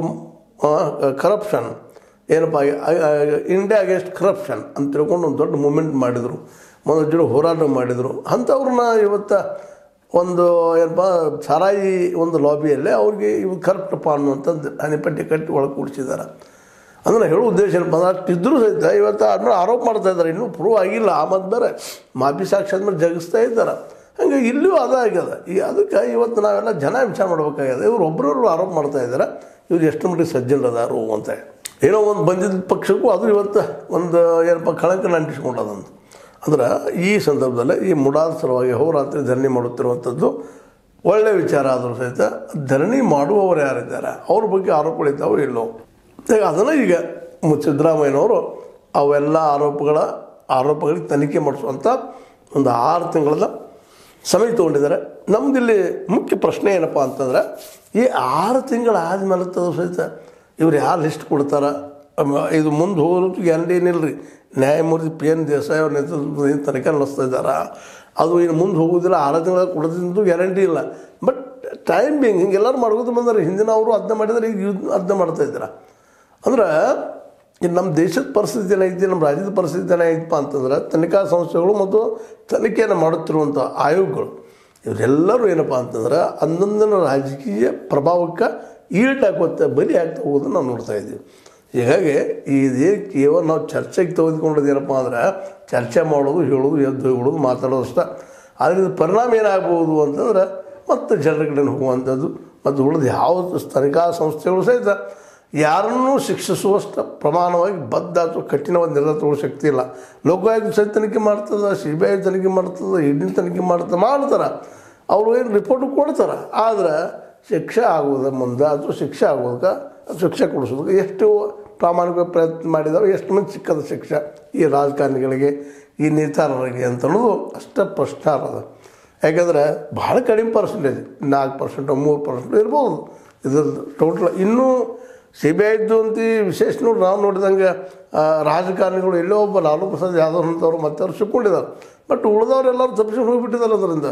ಕರಪ್ಷನ್ ಏನಪ್ಪ ಇಂಡಿಯಾ ಅಗೇನ್ಸ್ಟ್ ಕರಪ್ಷನ್ ಅಂತ ತಿಳ್ಕೊಂಡು ಒಂದು ದೊಡ್ಡ ಮೂಮೆಂಟ್ ಮಾಡಿದರು ಒಂದು ಜೋಡಿ ಹೋರಾಟ ಮಾಡಿದರು ಅಂಥವ್ರನ್ನ ಇವತ್ತು ಒಂದು ಏನಪ್ಪ ಸಾರಾಯಿ ಒಂದು ಲಾಬಿಯಲ್ಲೇ ಅವ್ರಿಗೆ ಇವು ಕರಪ್ಟಪ್ಪ ಅನ್ನುವಂಥದ್ದು ಹನಿಪಟ್ಟಿ ಕಟ್ಟಿ ಒಳಗೆ ಕೂಡಿಸಿದ್ದಾರೆ ಅಂದ್ರೆ ಹೇಳೋ ಉದ್ದೇಶ ಏನಪ್ಪ ಅಂದ್ರೆ ಅಷ್ಟು ಇದ್ದರೂ ಸಹಿತ ಇವತ್ತು ಆದ್ಮೇಲೆ ಆರೋಪ ಮಾಡ್ತಾ ಇದ್ದಾರೆ ಇನ್ನೂ ಪ್ರೂವ್ ಆಗಿಲ್ಲ ಆ ಮತ್ತು ಬೇರೆ ಮಾಪಿ ಸಾಕ್ಷಿ ಆದ್ಮೇಲೆ ಜಗಿಸ್ತಾ ಇದ್ದಾರೆ ಹಂಗೆ ಇಲ್ಲಿಯೂ ಅದೇ ಆಗ್ಯದ ಈ ಅದಕ್ಕೆ ಇವತ್ತು ನಾವೆಲ್ಲ ಜನ ವಿಚಾರ ಮಾಡ್ಬೇಕಾಗ್ಯದ ಇವ್ರು ಒಬ್ಬರೊಬ್ರು ಆರೋಪ ಮಾಡ್ತಾ ಇದ್ದಾರೆ ಇವ್ರು ಎಷ್ಟು ಮಟ್ಟಿಗೆ ಸಜ್ಜನರದಾರು ಅಂತ ಏನೋ ಒಂದು ಬಂದಿದ್ದ ಪಕ್ಷಕ್ಕೂ ಅದು ಇವತ್ತು ಒಂದು ಏನಪ್ಪ ಕಳಂಕನ ಅಂಟಿಸ್ಕೊಂಡದಂತ ಅಂದ್ರೆ ಈ ಸಂದರ್ಭದಲ್ಲಿ ಈ ಮುಡಾದ ಸಲುವಾಗಿ ಹೋರಾತ್ರಿ ಧರಣಿ ಮಾಡುತ್ತಿರುವಂಥದ್ದು ಒಳ್ಳೆಯ ವಿಚಾರ ಆದರೂ ಸಹಿತ ಧರಣಿ ಮಾಡುವವರು ಯಾರಿದ್ದಾರೆ ಅವ್ರ ಬಗ್ಗೆ ಆರೋಪಗಳಿದ್ದಾವೋ ಇಲ್ಲೋ ಈಗ ಅದನ್ನು ಈಗ ಮು- ಸಿದ್ದರಾಮಯ್ಯನವರು ಅವೆಲ್ಲ ಆರೋಪಗಳ ಆರೋಪಗಳಿಗೆ ತನಿಖೆ ಮಾಡಿಸುವಂಥ ಒಂದು ಆರು ತಿಂಗಳ ಸಮಯ ತೊಗೊಂಡಿದ್ದಾರೆ ನಮ್ದಿಲ್ಲಿ ಮುಖ್ಯ ಪ್ರಶ್ನೆ ಏನಪ್ಪ ಅಂತಂದ್ರೆ ಈ ಆರು ತಿಂಗಳು ಆದಮೇಲೆ ತದ ಸಹಿತ ಇವ್ರು ಯಾರು ಲಿಸ್ಟ್ ಕೊಡ್ತಾರ ಅಮ- ಇದು ಮುಂದೆ ಹೋಗೋದು ಗ್ಯಾರಂಟಿ ಏನಿಲ್ಲ ರೀ ನ್ಯಾಯಮೂರ್ತಿ ಪಿ ಎನ್ ದೇಸಾಯಿ ಅವ್ರ ನೇತೃತ್ವದಲ್ಲಿ ತನಿಖೆ ನಡೆಸ್ತಾ ಇದ್ದಾರೆ ಅದು ಇನ್ನು ಮುಂದೆ ಹೋಗೋದಿಲ್ಲ ಆರು ತಿಂಗಳ ಕೊಡೋದಂತೂ ಗ್ಯಾರಂಟಿ ಇಲ್ಲ ಬಟ್ ಟೈಮ್ ಬಿಂಗ್ ಹಿಂಗೆಲ್ಲರೂ ಮಾಡ್ಕೋತ ಬಂದಾರೆ ಹಿಂದಿನ ಅವರು ಅದನ್ನ ಮಾಡಿದ್ರೆ ಈಗ ಇವ್ರು ಅದನ್ನ ಮಾಡ್ತಾ ಇದ್ದಾರೆ ಅಂದ್ರೆ ಇನ್ನು ನಮ್ಮ ದೇಶದ ಪರಿಸ್ಥಿತಿ ಏನೈತಿ ನಮ್ಮ ರಾಜ್ಯದ ಪರಿಸ್ಥಿತಿ ಏನಾಯ್ತಪ್ಪ ಅಂತಂದ್ರೆ ತನಿಖಾ ಸಂಸ್ಥೆಗಳು ಮತ್ತು ತನಿಖೆಯನ್ನು ಮಾಡುತ್ತಿರುವಂಥ ಆಯೋಗಗಳು ಇವರೆಲ್ಲರೂ ಏನಪ್ಪ ಅಂತಂದ್ರೆ ಅಂದೊಂದಿನ ರಾಜಕೀಯ ಪ್ರಭಾವಕ್ಕೆ ಈಟಾಕೋತ ಬಲಿ ಆಗ್ತಾ ಹೋಗೋದನ್ನು ನಾವು ನೋಡ್ತಾ ಇದ್ದೀವಿ ಹೀಗಾಗಿ ಇದೇ ಕೇವಲ ನಾವು ಚರ್ಚೆಗೆ ತೆಗೆದುಕೊಂಡದ್ದು ಏನಪ್ಪ ಅಂದ್ರೆ ಚರ್ಚೆ ಮಾಡೋದು ಹೇಳೋದು ಎದ್ದು ಹೇಳೋದು ಮಾತಾಡೋದು ಅಷ್ಟೇ ಅದರಿಂದ ಪರಿಣಾಮ ಏನಾಗ್ಬೋದು ಅಂತಂದ್ರೆ ಮತ್ತೆ ಜನರ ಕಡೆ ಹೋಗುವಂಥದ್ದು ಮತ್ತು ಉಳಿದ ಯಾವ ತನಿಖಾ ಸಂಸ್ಥೆಗಳು ಸಹಿತ ಯಾರನ್ನೂ ಶಿಕ್ಷಿಸುವಷ್ಟು ಪ್ರಮಾಣವಾಗಿ ಬದ್ಧ ಅಥವಾ ಕಠಿಣವಾದ ನಿರ್ಧಾರ ತಗೊಳ್ಳೋ ಶಕ್ತಿ ಇಲ್ಲ ಲೋಕಾಯುಕ್ತ ಸಹಿತ ತನಿಖೆ ಮಾಡ್ತದೆ ಸಿ ಬಿ ಐ ತನಿಖೆ ಮಾಡ್ತದೆ ಇಡಿ ತನಿಖೆ ಮಾಡ್ತದೆ ಮಾಡ್ತಾರೆ ಅವರು ಏನು ರಿಪೋರ್ಟ್ ಕೊಡ್ತಾರೆ ಆದ್ರೆ ಶಿಕ್ಷೆ ಆಗೋದ ಮುಂದೆ ಅಥವಾ ಶಿಕ್ಷೆ ಆಗೋದಕ್ಕೆ ಶಿಕ್ಷೆ ಕೊಡಿಸೋದಕ್ಕೆ ಎಷ್ಟು ಪ್ರಾಮಾಣಿಕ ಪ್ರಯತ್ನ ಮಾಡಿದಾವೆ ಎಷ್ಟು ಮಂದಿ ಸಿಕ್ಕದ ಶಿಕ್ಷೆ ಈ ರಾಜಕಾರಣಿಗಳಿಗೆ ಈ ನೇತಾರರಿಗೆ ಅಂತ ಅನ್ನೋದು ಅಷ್ಟೇ ಪ್ರಶ್ನೆ ಅದ ಯಾಕಂದರೆ ಭಾಳ ಕಡಿಮೆ ಪರ್ಸೆಂಟೇಜ್ ನಾಲ್ಕು ಪರ್ಸೆಂಟು ಮೂರು ಪರ್ಸೆಂಟ್ ಇರ್ಬೋದು ಇದ್ರದ್ದು ಟೋಟಲ್ ಇನ್ನೂ ಸಿ ಬಿ ಐದು ಅಂತ ವಿಶೇಷ ನೋಡಿ ನಾವು ನೋಡಿದಂಗೆ ಆ, ರಾಜಕಾರಣಿಗಳು ಎಲ್ಲೋ ಒಬ್ಬ ಲಾಲು ಪ್ರಸಾದ್ ಯಾದವ್ ಅಂತವ್ರು ಮತ್ತೆ ಅವ್ರು ಸಿಕ್ಕೊಂಡಿದ್ದಾರೆ ಬಟ್ ಉಳಿದವರೆಲ್ಲರೂ ತಪ್ಪಿಸ್ಕೊಂಡು ಹೋಗಿಬಿಟ್ಟಿದ್ದಾರೆ ಅದರಿಂದ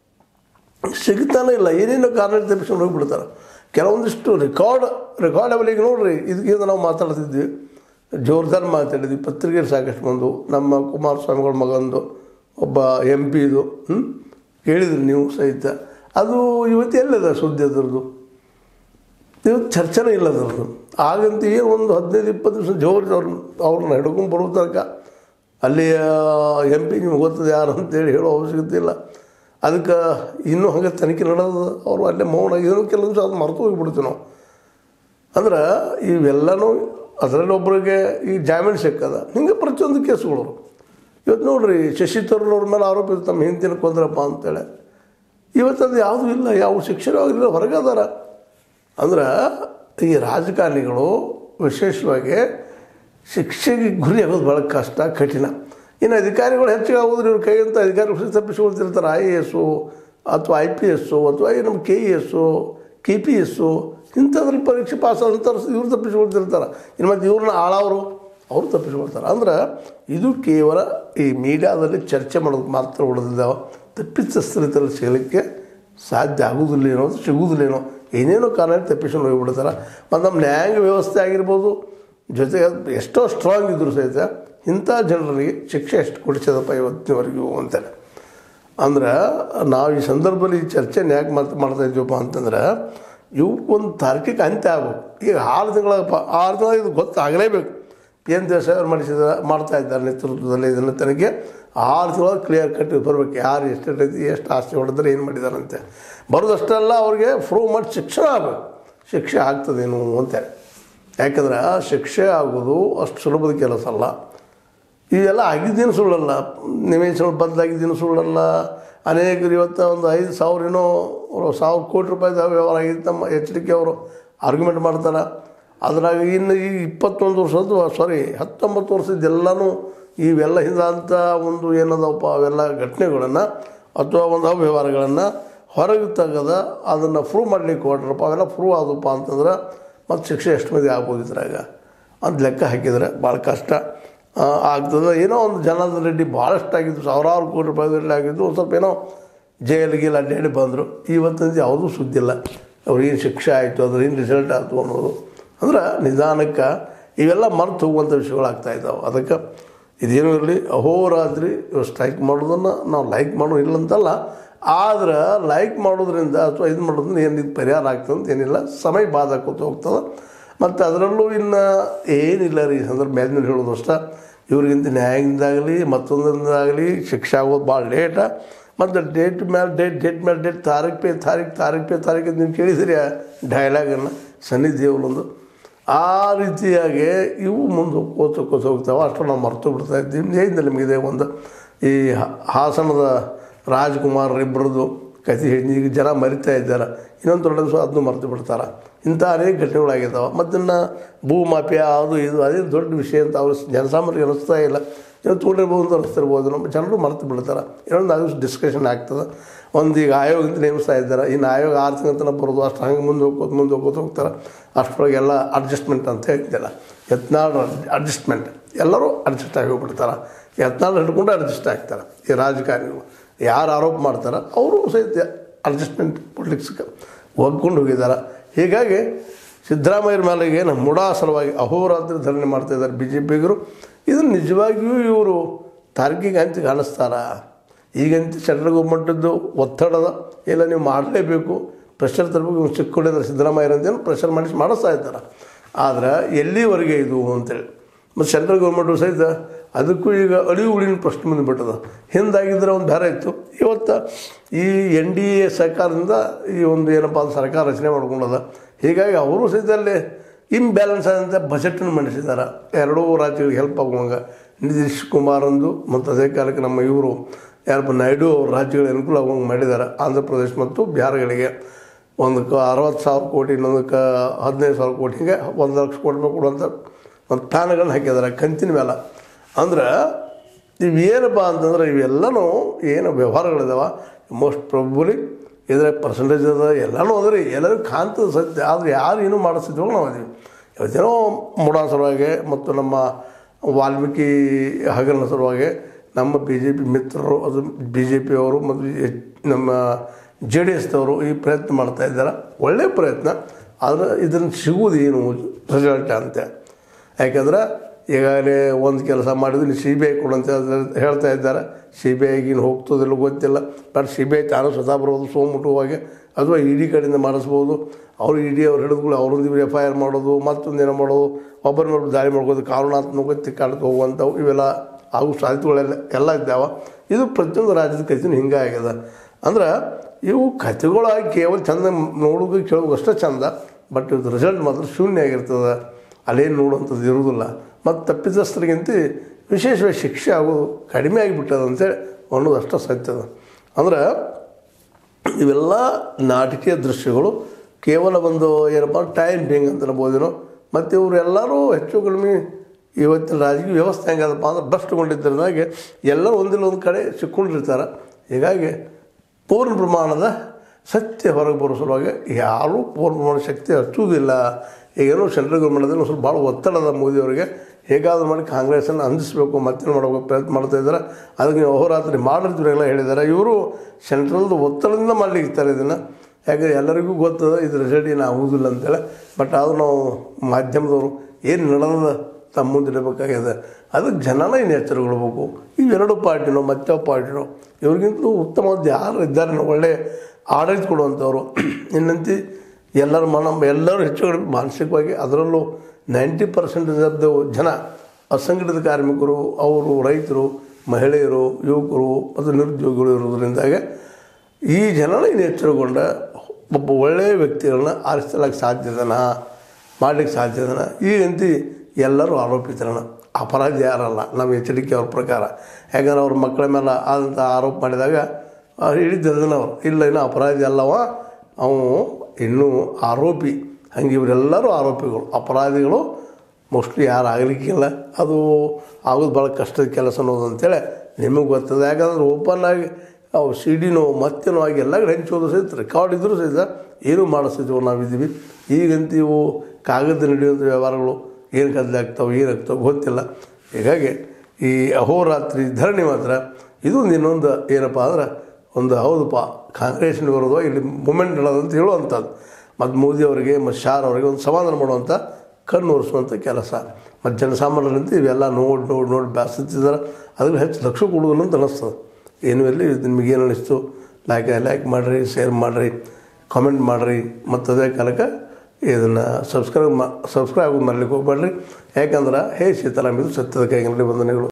ಸಿಗ್ತಾನೆ ಇಲ್ಲ ಏನೇನೋ ಕಾರಣ ತಪ್ಪಿಸ್ಕೊಂಡು ಹೋಗಿಬಿಡ್ತಾರೆ ಕೆಲವೊಂದಿಷ್ಟು ರೆಕಾರ್ಡ್ ರೆಕಾರ್ಡ್ ಅವಲಿಗೆ ನೋಡ್ರಿ ಇದಕ್ಕಿಂತ ನಾವು ಮಾತಾಡ್ತಿದ್ವಿ ಜೋರ್ದಾರ್ ಮಾತಾಡಿದ್ವಿ ಪತ್ರಿಕೆಯಲ್ಲಿ ಸಾಕಷ್ಟು ಬಂದು ನಮ್ಮ ಕುಮಾರಸ್ವಾಮಿಗಳ ಮಗಂದು ಒಬ್ಬ ಎಂ ಪಿದು ಹ್ಞೂ ಕೇಳಿದ್ರಿ ನೀವು ಸಹಿತ ಅದು ಇವತ್ತು ಎಲ್ಲಿದೆ ಸುದ್ದಿ ಅದರದ್ದು ಇವತ್ತು ಚರ್ಚೆನೇ ಇಲ್ಲ ಅದರದ್ದು ಆಗಂತ ಏನು ಒಂದು ಹದಿನೈದು ಇಪ್ಪತ್ತು ದಿವಸ ಜೋರು ಅವ್ರು ಅವ್ರನ್ನ ಹಿಡ್ಕೊಂಡು ಬರೋ ತನಕ ಅಲ್ಲಿ ಎಂ ಪಿ ನಿಮ್ಗೆ ಗೊತ್ತದ ಯಾರು ಅಂತೇಳಿ ಹೇಳೋ ಅವಶ್ಯಕತೆ ಇಲ್ಲ ಅದಕ್ಕೆ ಇನ್ನೂ ಹಂಗೆ ತನಿಖೆ ನಡೆದು ಅವರು ಅಲ್ಲೇ ಮೌನ ಏನೋ ಕೆಲವು ದಿವಸ ಅದು ಮರೆತು ಹೋಗಿಬಿಡ್ತೀವಿ ನಾವು ಅಂದ್ರೆ ಇವೆಲ್ಲನೂ ಅದರಲ್ಲಿ ಒಬ್ಬರಿಗೆ ಈ ಜಾಮೀನು ಸಿಕ್ಕದ ಹಿಂಗೆ ಪ್ರತಿಯೊಂದು ಕೇಸುಗಳು ಇವತ್ತು ನೋಡ್ರಿ ಶಶಿ ತರೂರ್ ಅವ್ರ ಮೇಲೆ ಆರೋಪ ಇತ್ತು ತಮ್ಮ ಹಿಂದಿನ ಕೊಂದ್ರಪ್ಪ ಅಂತೇಳಿ ಇವತ್ತು ಅದು ಯಾವುದೂ ಇಲ್ಲ ಯಾವ ಶಿಕ್ಷಣ ಆಗಿಲ್ಲ ಹೊರಗದಾರ ಅಂದ್ರೆ ಈ ರಾಜಕಾರಣಿಗಳು ವಿಶೇಷವಾಗಿ ಶಿಕ್ಷೆಗೆ ಗುರಿ ಆಗೋದು ಭಾಳ ಕಷ್ಟ ಕಠಿಣ ಇನ್ನು ಅಧಿಕಾರಿಗಳು ಹೆಚ್ಚಿಗೆ ಆಗೋದ್ರೆ ಇವ್ರ ಕೈಯಂತ ಅಧಿಕಾರಿಗಳು ತಪ್ಪಿಸ್ಕೊಳ್ತಿರ್ತಾರೆ ಐ ಎ ಎಸ್ಸು ಅಥವಾ ಐ ಪಿ ಎಸ್ಸು ಅಥವಾ ಈ ನಮ್ಮ K E S K P S ಇಂಥದ್ರ ಪರೀಕ್ಷೆ ಪಾಸ್ ಆದಂಥವ್ರು ಇವ್ರು ತಪ್ಪಿಸ್ಕೊಳ್ತಿರ್ತಾರೆ ಇನ್ನು ಮತ್ತು ಇವ್ರನ್ನ ಆಳವರು ಅವರು ತಪ್ಪಿಸ್ಕೊಳ್ತಾರೆ ಅಂದ್ರೆ ಇದು ಕೇವಲ ಈ ಮೀಡಿಯಾದಲ್ಲಿ ಚರ್ಚೆ ಮಾಡೋದು ಮಾತ್ರ ಉಳಿದಿದ್ದಾವೆ ತಪ್ಪಿತಸ್ಥರಿತರಲ್ಲಿ ಸಿಗಲಿಕ್ಕೆ ಸಾಧ್ಯ ಆಗುವುದಿಲ್ಲ ಏನೋ ಸಿಗುವುದಿಲ್ಲೇನೋ ಏನೇನೋ ಕಾರಣ ತಪ್ಪಿಸ್ಕೊಂಡು ಹೋಗಿಬಿಡ್ತಾರೆ ಮತ್ತು ನಮ್ಮ ನ್ಯಾಯಾಂಗ ವ್ಯವಸ್ಥೆ ಆಗಿರ್ಬೋದು ಜೊತೆಗೆ ಅದು ಎಷ್ಟೋ ಸ್ಟ್ರಾಂಗ್ ಇದ್ದರೂ ಸಹಿತ ಇಂಥ ಜನರಿಗೆ ಶಿಕ್ಷೆ ಎಷ್ಟು ಕೊಡಿಸೋದಪ್ಪ ಇವತ್ತಿನವರೆಗೂ ಅಂತಾರೆ ಅಂದ್ರೆ ನಾವು ಈ ಸಂದರ್ಭದಲ್ಲಿ ಈ ಚರ್ಚೆನ ಯಾಕೆ ಮಾತು ಮಾಡ್ತಾ ಇದ್ದೀವಪ್ಪ ಅಂತಂದ್ರೆ ಇವಕ್ಕೊಂದು ತಾರ್ಕಿಕ ಅಂತ್ಯ ಆಗ್ಬೇಕು ಈಗ ಆರು ತಿಂಗಳಪ್ಪ ಆರು ತಿಂಗಳ ಇದು ಗೊತ್ತಾಗಲೇಬೇಕು ಪಿ ಎನ್ ದೇಸಾಯಿ ಅವ್ರು ಮಾಡಿಸಿದ ಮಾಡ್ತಾ ಇದ್ದಾರೆ ನೇತೃತ್ವದಲ್ಲಿ ಇದನ್ನು ತನಗೆ ಆರು ತಿಂಗಳ ಕ್ಲಿಯರ್ ಕಟ್ ಬರಬೇಕು ಯಾರು ಎಷ್ಟು ರೀತಿ ಎಷ್ಟು ಆಸ್ತಿ ಹೊಡೆದ್ರೆ ಏನು ಮಾಡಿದಾರಂತೆ ಬರೋದಷ್ಟೆಲ್ಲ ಅವ್ರಿಗೆ ಪ್ರೂವ್ ಮಾಡಿ ಶಿಕ್ಷಣ ಆಗಬೇಕು ಶಿಕ್ಷೆ ಆಗ್ತದೇನು ಅಂತಾರೆ ಯಾಕಂದ್ರೆ ಆ ಶಿಕ್ಷೆ ಆಗೋದು ಅಷ್ಟು ಸುಲಭದ ಕೆಲಸ ಅಲ್ಲ ಇದೆಲ್ಲ ಆಗಿದ್ದೇನು ಸುಳ್ಳಲ್ಲ ನಿವೇಶನ ಬದಲಾಗಿದ್ದೇನು ಸುಳ್ಳಲ್ಲ ಅನೇಕರು ಇವತ್ತು ಒಂದು ಐದು ಸಾವಿರ ಏನೋ ಸಾವಿರ ಕೋಟಿ ರೂಪಾಯಿದ ವ್ಯವಹಾರ ಆಗಿದ್ದು ನಮ್ಮ ಎಚ್ ಡಿ ಕೆ ಅವರು ಆರ್ಗ್ಯುಮೆಂಟ್ ಮಾಡ್ತಾರೆ ಅದ್ರಾಗ ಇನ್ನು ಈ ಇಪ್ಪತ್ತೊಂದು ವರ್ಷದ್ದು ಸಾರಿ ಹತ್ತೊಂಬತ್ತು ವರ್ಷದ್ದೆಲ್ಲನೂ ಇವೆಲ್ಲ ಹಿಂದಂಥ ಒಂದು ಏನದವಪ್ಪ ಅವೆಲ್ಲ ಘಟನೆಗಳನ್ನು ಅಥವಾ ಒಂದು ಅವ್ಯವಹಾರಗಳನ್ನು ಹೊರಗೆ ತೆಗೆದ ಅದನ್ನು ಪ್ರೂವ್ ಮಾಡಲಿಕ್ಕೆ ಹೊರಟ್ರಪ್ಪ ಅವೆಲ್ಲ ಪ್ರೂವ್ ಆದಪ್ಪ ಅಂತಂದ್ರೆ ಮತ್ತು ಶಿಕ್ಷೆ ಎಷ್ಟು ಮಂದಿ ಆಗ್ಬೋದು ಇದ್ರಾಗ ಅಂತ ಲೆಕ್ಕ ಹಾಕಿದರೆ ಭಾಳ ಕಷ್ಟ ಆ, ಆಗ್ತದೆ ಏನೋ ಒಂದು ಜನಾರ್ದನ್ ರೆಡ್ಡಿ ಭಾಳಷ್ಟು ಆಗಿದ್ದು ಸಾವಿರಾರು ಕೋಟಿ ರೂಪಾಯಿದಲ್ಲಿ ಆಗಿದ್ದು ಒಂದು ಸ್ವಲ್ಪ ಏನೋ ಜೈಲಿಗೆ ಅಡ್ಡಾಡಿ ಬಂದರು ಇವತ್ತಿನ ಯಾವುದೂ ಸುದ್ದಿಲ್ಲ ಅವ್ರಿಗೇನು ಶಿಕ್ಷೆ ಆಯಿತು ಅದ್ರ ಏನು ರಿಸಲ್ಟ್ ಆಯಿತು ಅನ್ನೋದು ಅಂದ್ರೆ ನಿಧಾನಕ್ಕೆ ಇವೆಲ್ಲ ಮರೆತು ಹೋಗುವಂಥ ವಿಷಯಗಳಾಗ್ತಾ ಇದ್ದಾವೆ ಅದಕ್ಕೆ ಇದೇನು ಇರಲಿ ಅಹೋರಾತ್ರಿ ಸ್ಟ್ರೈಕ್ ಮಾಡೋದನ್ನು ನಾವು ಲೈಕ್ ಮಾಡೋ ಇಲ್ಲ ಅಂತಲ್ಲ ಆದ್ರೆ ಲೈಕ್ ಮಾಡೋದ್ರಿಂದ ಅಥವಾ ಇದು ಮಾಡೋದ್ರಿಂದ ಏನು ಇದು ಪರಿಹಾರ ಆಗ್ತದೆ ಅಂತ ಏನಿಲ್ಲ ಸಮಯ ಬಾದ ಕೂತು ಹೋಗ್ತದೆ ಮತ್ತು ಅದರಲ್ಲೂ ಇನ್ನು ಏನಿಲ್ಲ ರೀ ಸಂದರ್ಭ ಮೇಲಿನ ಹೇಳೋದು ಅಷ್ಟ ಇವ್ರಿಗಿಂತ ನ್ಯಾಯದಿಂದಾಗಲಿ ಮತ್ತೊಂದರಿಂದಾಗಲಿ ಶಿಕ್ಷೆ ಆಗೋದು ಭಾಳ ಲೇಟ ಮತ್ತು ಡೇಟ್ ಮೇಲೆ ಡೇಟ್ ಡೇಟ್ ಮೇಲೆ ಡೇಟ್ ತಾರೀಕು ಪೇ ತಾರೀಕು ತಾರೀಕು ಪೇ ತಾರೀಕು ನೀವು ಕೇಳಿದಿರಿ ಆ ಡೈಲಾಗನ್ನು ಸನ್ನಿ ದೇವಲೊಂದು ಆ ರೀತಿಯಾಗಿ ಇವು ಮುಂದೆ ಹೋಗ್ಕೋತ ಹೋಗ್ಕೋತ ಹೋಗ್ತಾವೆ ಅಷ್ಟು ನಾವು ಮರೆತು ಬಿಡ್ತಾ ಇದ್ದೀವಿ ಏನಿದೆ ನಿಮಗಿದೆ ಒಂದು ಈ ಹ- ಹಾಸನದ ರಾಜ್ಕುಮಾರರಿಬ್ಬರದು ಕಥೆ ಹೇಳಿ ಈಗ ಜನ ಮರಿತಾ ಇದ್ದಾರೆ ಇನ್ನೊಂದು ದೊಡ್ಡ ದಿವಸ ಅದನ್ನು ಮರೆತು ಬಿಡ್ತಾರೆ ಇಂಥ ಅನೇಕ ಘಟನೆಗಳಾಗಿದ್ದಾವೆ ಮತ್ತಿನ್ನು ಭೂಮಾಫಿಯಾ ಅದು ಇದು ಅದೇ ದೊಡ್ಡ ವಿಷಯ ಅಂತ ಅವ್ರು ಜನಸಾಮಾನ್ಯರಿಗೆ ಅನಿಸ್ತಾ ಇಲ್ಲ ಏನೋ ತೊಗೊಂಡಿರ್ಬೋದು ಅಂತ ಅನಿಸ್ತಿರ್ಬೋದು ನಮ್ಮ ಜನರು ಮರೆತು ಬಿಡ್ತಾರೆ ಇನ್ನೊಂದು ಅದು ಡಿಸ್ಕಷನ್ ಆಗ್ತದೆ ಒಂದು ಈಗ ಆಯೋಗ ಅಂತ ನೇಮಿಸ್ತಾ ಇದ್ದಾರೆ ಇನ್ನು ಆಯೋಗ ಆರು ತಿಂಗಳ ತನಕ ಬರೋದು ಅಷ್ಟು ಹಂಗೆ ಮುಂದೆ ಹೋಗ್ಕೋತ ಮುಂದೆ ಹೋಗ್ಕೋತ ಹೋಗ್ತಾರೆ ಅಷ್ಟರೊಳಗೆಲ್ಲ ಅಡ್ಜಸ್ಟ್ಮೆಂಟ್ ಅಂತ ಹೇಳ್ತಿಲ್ಲ ಯತ್ನಾಳ್ ಅಡ್ಜಸ್ಟ್ಮೆಂಟ್ ಎಲ್ಲರೂ ಅಡ್ಜಸ್ಟ್ ಆಗಿ ಹೋಗ್ಬಿಡ್ತಾರೆ ಯತ್ನಾಳ್ ಹಿಡ್ಕೊಂಡು ಅಡ್ಜಸ್ಟ್ ಆಗ್ತಾರೆ ಈ ರಾಜಕಾರಣಿಗಳು ಯಾರು ಆರೋಪ ಮಾಡ್ತಾರೆ ಅವರು ಸಹಿತ ಅಡ್ಜಸ್ಟ್ಮೆಂಟ್ ಪೊಲಿಟಿಕ್ಸ್ಗೆ ಒಗ್ಕೊಂಡು ಹೋಗಿದ್ದಾರೆ ಹೀಗಾಗಿ ಸಿದ್ದರಾಮಯ್ಯರ ಮೇಲೆಗೆ ನಮ್ಮ ಮುಡಾ ಸಲುವಾಗಿ ಅಹೋರಾತ್ರಿ ಧರಣಿ ಮಾಡ್ತಾ ಇದ್ದಾರೆ ಬಿ ಜೆ ಪಿಗರು ಇದು ನಿಜವಾಗಿಯೂ ಇವರು ತಾರ್ಕಿಕ ಅಂತ ಕಾಣಿಸ್ತಾರ ಈಗಂತ ಸೆಂಟ್ರಲ್ ಗೌರ್ಮೆಂಟದ್ದು ಒತ್ತಡದ ಇಲ್ಲ ನೀವು ಮಾಡಲೇಬೇಕು ಪ್ರೆಷರ್ ತರಬೇಕು ಇವ್ನು ಸಿಕ್ಕೊಂಡಿದ್ದಾರೆ ಸಿದ್ದರಾಮಯ್ಯರು ಅಂತೇನು ಪ್ರೆಷರ್ ಮಾಡಿಸಿ ಮಾಡಿಸ್ತಾ ಇದ್ದಾರೆ ಆದ್ರೆ ಎಲ್ಲಿವರೆಗೆ ಇದು ಅಂತೇಳಿ ಮತ್ತು ಸೆಂಟ್ರಲ್ ಗೌರ್ಮೆಂಟು ಸಹಿತ ಅದಕ್ಕೂ ಈಗ ಅಳಿವು ಉಳಿನ ಪ್ರಶ್ನೆ ಬಂದುಬಿಟ್ಟದ ಹಿಂದಾಗಿದ್ದರೆ ಒಂದು ಬೇರೆ ಇತ್ತು ಇವತ್ತು ಈ ಎನ್ ಡಿ ಎ ಸರ್ಕಾರದಿಂದ ಈ ಒಂದು ಏನಪ್ಪ ಅದು ಸರ್ಕಾರ ರಚನೆ ಮಾಡ್ಕೊಂಡದ ಹೀಗಾಗಿ ಅವರು ಸಹಿತ ಅಲ್ಲಿ ಇಂಬ್ಯಾಲೆನ್ಸ್ ಆದಂಥ ಬಜೆಟನ್ನು ಮಂಡಿಸಿದ್ದಾರೆ ಎರಡೂ ರಾಜ್ಯಗಳಿಗೆ ಹೆಲ್ಪ್ ಆಗುವಂಗೆ ನಿತೀಶ್ ಕುಮಾರಂದು ಮತ್ತು ಅದೇ ಕಾಲಕ್ಕೆ ನಮ್ಮ ಇವರು ಯಾರಪ್ಪ ನಾಯ್ಡು ಅವ್ರ ರಾಜ್ಯಗಳಿಗೆ ಅನುಕೂಲ ಆಗುವಂಗೆ ಮಾಡಿದ್ದಾರೆ ಆಂಧ್ರ ಪ್ರದೇಶ ಮತ್ತು ಬಿಹಾರಗಳಿಗೆ ಒಂದಕ್ಕೆ ಅರವತ್ತು ಸಾವಿರ ಕೋಟಿ ಇನ್ನೊಂದಕ್ಕೆ ಹದಿನೈದು ಸಾವಿರ ಕೋಟಿ ಹಿಂಗೆ ಒಂದು ಲಕ್ಷ ಕೋಟಿ ರೂಪಾಯಿ ಕೊಡುವಂಥ ಒಂದು ಪ್ಲಾನ್ಗಳನ್ನ ಹಾಕಿದ್ದಾರೆ ಕಂತಿನ ಮೇಲೆ ಅಂದ್ರೆ ಇವೇನಪ್ಪ ಅಂತಂದ್ರೆ ಇವೆಲ್ಲನೂ ಏನು ವ್ಯವಹಾರಗಳಿದಾವೆ ಮೋಸ್ಟ್ ಪ್ರಾಬಲಿ ಇದರ ಪರ್ಸೆಂಟೇಜ್ ಅದ ಎಲ್ಲನೂ ಅದ ರೀ ಎಲ್ಲರಿಗೂ ಕಾಣ್ತದೆ ಸತ್ಯ ಆದರೆ ಯಾರು ಏನೂ ಮಾಡಿಸಿದ್ವಾಗ ನಾವು ಅದೀವಿ ಇವತ್ತೇನೋ ಮುಡಾ ಸಲುವಾಗಿ ಮತ್ತು ನಮ್ಮ ವಾಲ್ಮೀಕಿ ಹಗರಣ ಸಲುವಾಗಿ ನಮ್ಮ ಬಿ ಜೆ ಪಿ ಮಿತ್ರರು ಅದು ಬಿ ಜೆ ಪಿಯವರು ಮತ್ತು ಎಚ್- ನಮ್ಮ ಜೆ ಡಿ ಎಸ್ದವರು ಈ ಪ್ರಯತ್ನ ಮಾಡ್ತಾ ಇದ್ದಾರೆ ಒಳ್ಳೆಯ ಪ್ರಯತ್ನ ಆದರೆ ಇದನ್ನು ಸಿಗುವುದು ಏನು ರಿಸಲ್ಟ್ ಅಂತ ಯಾಕಂದ್ರೆ ಈಗಾಗಲೇ ಒಂದು ಕೆಲಸ ಮಾಡಿದ್ರು ಸಿ ಬಿ ಐ ಕೊಡಂತ ಹೇಳ್ತಾ ಇದ್ದಾರೆ ಸಿ ಬಿ ಐಗಿನ ಹೋಗ್ತದಿಲ್ಲ ಗೊತ್ತಿಲ್ಲ ಬಟ್ ಸಿ ಬಿ ಐ ತಾನು ಸ್ವತಃ ಬರೋದು ಸೋಮುಟುವಾಗಿ ಅಥವಾ ಇ ಡಿ ಕಡೆಯಿಂದ ಮಾಡಿಸ್ಬೋದು ಅವರು ಇ ಡಿ ಅವ್ರು ಹಿಡಿದುಗಳು ಅವ್ರೊಂದು ಎಫ್ ಐ ಆರ್ ಮಾಡೋದು ಮತ್ತೊಂದು ಏನೋ ಮಾಡೋದು ಒಬ್ಬರ ಮೇಲೆ ದಾಳಿ ಮಾಡ್ಬೋದು ಕಾರಣಾತ್ಮಕ ತಿಕ್ಕಾಡ್ತು ಹೋಗುವಂಥವು ಇವೆಲ್ಲ ಆಗೋ ಸಾಧ್ಯತೆಗಳೆಲ್ಲ ಎಲ್ಲ ಇದ್ದಾವೆ ಇದು ಪ್ರತಿಯೊಂದು ರಾಜ್ಯದ ಕಥೆನೂ ಹಿಂಗೆ ಆಗ್ಯದ ಅಂದ್ರೆ ಇವು ಕಥೆಗಳಾಗಿ ಕೇವಲ ಚಂದ ನೋಡೋದು ಕೇಳೋದು ಅಷ್ಟೇ ಚಂದ ಬಟ್ ಇದು ರಿಸಲ್ಟ್ ಮಾತ್ರ ಶೂನ್ಯ ಆಗಿರ್ತದೆ ಅಲ್ಲೇನು ನೋಡುವಂಥದ್ದು ಇರೋದಿಲ್ಲ ಮತ್ತು ತಪ್ಪಿತಸ್ಥರಿಗಿಂತ ವಿಶೇಷವಾಗಿ ಶಿಕ್ಷೆ ಆಗೋದು ಕಡಿಮೆ ಆಗಿಬಿಟ್ಟದ ಅಂತೇಳಿ ಅನ್ನೋದು ಅಷ್ಟೇ ಸತ್ಯದ ಅಂದ್ರೆ ಇವೆಲ್ಲ ನಾಟಕೀಯ ದೃಶ್ಯಗಳು ಕೇವಲ ಒಂದು ಏನಪ್ಪ ಟೈಮ್ ಬೇಂಗ್ ಅಂತ ಅನ್ಬೋದೇನೋ ಮತ್ತು ಇವರೆಲ್ಲರೂ ಹೆಚ್ಚು ಕಡಿಮೆ ಇವತ್ತಿನ ರಾಜಕೀಯ ವ್ಯವಸ್ಥೆ ಹೆಂಗದಪ್ಪ ಅಂದ್ರೆ ಭ್ರಷ್ಟಗೊಂಡಿದ್ದರಿಂದಾಗಿ ಎಲ್ಲರೂ ಒಂದಿಲ್ಲ ಒಂದು ಕಡೆ ಸಿಕ್ಕೊಂಡಿರ್ತಾರೆ ಹೀಗಾಗಿ ಪೂರ್ಣ ಪ್ರಮಾಣದ ಸತ್ಯ ಹೊರಗೆ ಬರೋ ಸಲುವಾಗಿ ಯಾರೂ ಪೂರ್ಣ ಪ್ರಮಾಣದ ಶಕ್ತಿ ಹಚ್ಚುವುದಿಲ್ಲ ಈಗೇನೋ ಸೆಂಟ್ರಲ್ ಗೌರ್ಮೆಂಟದಲ್ಲಿ ಸ್ವಲ್ಪ ಭಾಳ ಒತ್ತಡದ ಮೋದಿಯವರಿಗೆ ಹೇಗಾದರೂ ಮಾಡಿ ಕಾಂಗ್ರೆಸ್ಸನ್ನು ಅಂದಿಸಬೇಕು ಮತ್ತೇನು ಮಾಡಬೇಕು ಪ್ರಯತ್ನ ಮಾಡ್ತಾ ಇದ್ದಾರೆ ಅದಕ್ಕೆ ನೀವು ಅಹೋರಾತ್ರಿ ಮಾಡಿರ್ತೀರೆಲ್ಲ ಹೇಳಿದ್ದಾರೆ ಇವರು ಸೆಂಟ್ರಲ್ದು ಒತ್ತಡದಿಂದ ಮಾಡಲಿಕ್ಕಿರ್ತಾರೆ ಇದನ್ನು ಯಾಕಂದರೆ ಎಲ್ಲರಿಗೂ ಗೊತ್ತದ ಇದು ರಿಸಲ್ಟ್ ಏನು ಆಗುವುದಿಲ್ಲ ಅಂತೇಳಿ ಬಟ್ ಆದರೂ ನಾವು ಮಾಧ್ಯಮದವರು ಏನು ನಡೆದ ತಮ್ಮ ಮುಂದೆ ಇಡಬೇಕಾಗಿದೆ ಅದಕ್ಕೆ ಜನನ ಇನ್ನು ಎಚ್ಚರಗೊಳ್ಬೇಕು ಇವೆರಡು ಪಾರ್ಟಿನೋ ಮತ್ತೆ ಪಾರ್ಟಿನೋ ಇವ್ರಿಗಿಂತಲೂ ಉತ್ತಮವಾದ ಯಾರು ಇದ್ದಾರೆ ಒಳ್ಳೆ ಆಡಳಿತ ಕೊಡುವಂಥವ್ರು ಇನ್ನಂತಿ ಎಲ್ಲರ ಮನ ಎಲ್ಲರೂ ಹೆಚ್ಚು ಕಡಿಮೆ ಮಾನಸಿಕವಾಗಿ ಅದರಲ್ಲೂ ನೈಂಟಿ ಪರ್ಸೆಂಟೇಜ್ ಆಫ್ ಜನ ಅಸಂಘಟಿತ ಕಾರ್ಮಿಕರು ಅವರು ರೈತರು ಮಹಿಳೆಯರು ಯುವಕರು ಮತ್ತು ನಿರುದ್ಯೋಗಿಗಳು ಇರೋದ್ರಿಂದಾಗೆ ಈ ಜನನ ಇನ್ನು ಎಚ್ಚರಗೊಂಡ ಒಬ್ಬ ಒಳ್ಳೆಯ ವ್ಯಕ್ತಿಗಳನ್ನ ಆರಿಸಲಾಕ್ಕೆ ಸಾಧ್ಯದನಾ ಮಾಡಲಿಕ್ಕೆ ಸಾಧ್ಯದನ ಈಗಂತಿ ಎಲ್ಲರೂ ಆರೋಪಿತರಣ ಅಪರಾಧಿ ಯಾರಲ್ಲ ನಮ್ಮ ಎಚ್ಚರಿಕೆ ಅವ್ರ ಪ್ರಕಾರ ಯಾಕಂದ್ರೆ ಅವ್ರ ಮಕ್ಕಳ ಮೇಲೆ ಆದಂಥ ಆರೋಪ ಮಾಡಿದಾಗ ಹಿಡಿದದನ ಅವ್ರು ಇಲ್ಲ ಇನ್ನು ಅಪರಾಧಿ ಅಲ್ಲವ ಅವನು ಇನ್ನೂ ಆರೋಪಿ ಹಂಗೆ ಇವರೆಲ್ಲರೂ ಆರೋಪಿಗಳು ಅಪರಾಧಿಗಳು ಮೋಸ್ಟ್ಲಿ ಯಾರು ಆಗಲಿಕ್ಕಿಲ್ಲ ಅದು ಆಗೋದು ಭಾಳ ಕಷ್ಟದ ಕೆಲಸ ಅನ್ನೋದು ಅಂತೇಳಿ ನಿಮಗೆ ಗೊತ್ತದೆ ಯಾಕಂದ್ರೆ ಓಪನ್ ಆಗಿ ಅವು ಸಿ ಡಿನೋ ಮತ್ತೇನೋ ಆಗಿ ಎಲ್ಲ ಕಡೆ ಹಂಚೋದು ಸಹಿತ ರೆಕಾರ್ಡ್ ಇದ್ದರೂ ಸಹಿತ ಏನೂ ಮಾಡಿಸ್ತಿದ್ವು ನಾವಿದ್ದೀವಿ ಈಗಂತ ಇವು ಕಾಗದ ನಡೆಯುವಂಥ ವ್ಯವಹಾರಗಳು ಏನು ಕದಲಾಗ್ತಾವೆ ಏನಾಗ್ತಾವೆ ಗೊತ್ತಿಲ್ಲ ಹೀಗಾಗಿ ಈ ಅಹೋರಾತ್ರಿ ಧರಣಿ ಮಾತ್ರ ಇದು ಇನ್ನೊಂದು ಏನಪ್ಪ ಅಂದ್ರೆ ಒಂದು ಹೌದಪ್ಪ ಕಾಂಗ್ರೆಸ್ನ ವಿರೋಧ ಇಲ್ಲಿ ಮೂಮೆಂಟ್ ಅಂತ ಹೇಳುವಂಥದ್ದು ಮತ್ತು ಮೋದಿ ಅವರಿಗೆ ಮತ್ತು ಶಾರ್ ಅವರಿಗೆ ಒಂದು ಸಮಾಧಾನ ಮಾಡುವಂಥ ಕಣ್ಣು ಒರೆಸುವಂಥ ಕೆಲಸ ಮತ್ತು ಜನಸಾಮಾನ್ಯರಂತೆ ಇವೆಲ್ಲ ನೋಡಿ ನೋಡಿ ನೋಡಿ ಬ್ಯಾಸತ್ತಿದ್ದಾರೆ ಅದ್ರ ಹೆಚ್ಚು ಲಕ್ಷ ಕೊಡುವುದಿಲ್ಲ ಅಂತ ಅನ್ನಿಸ್ತದೆ ಏನು ಇರಲಿ ನಿಮಗೆ ಏನು ಅನ್ನಿಸ್ತು ಲೈಕ್ ಲೈಕ್ ಮಾಡಿರಿ ಶೇರ್ ಮಾಡಿರಿ ಕಾಮೆಂಟ್ ಮಾಡಿರಿ ಮತ್ತು ಅದೇ ಕಾಲಕ್ಕೆ ಇದನ್ನು ಸಬ್ಸ್ಕ್ರೈಬ್ ಮಾ ಸಬ್ಸ್ಕ್ರೈಬ್ ಮಾಡ್ಲಿಕ್ಕೆ ಹೋಗ್ಬೇಡ್ರಿ ಯಾಕಂದ್ರೆ ಹೇ ಸೀತಾರಾಮ್ ಇದು ಸತ್ಯದ ಕೈಗಳಲ್ಲಿ ವಂದನೆಗಳು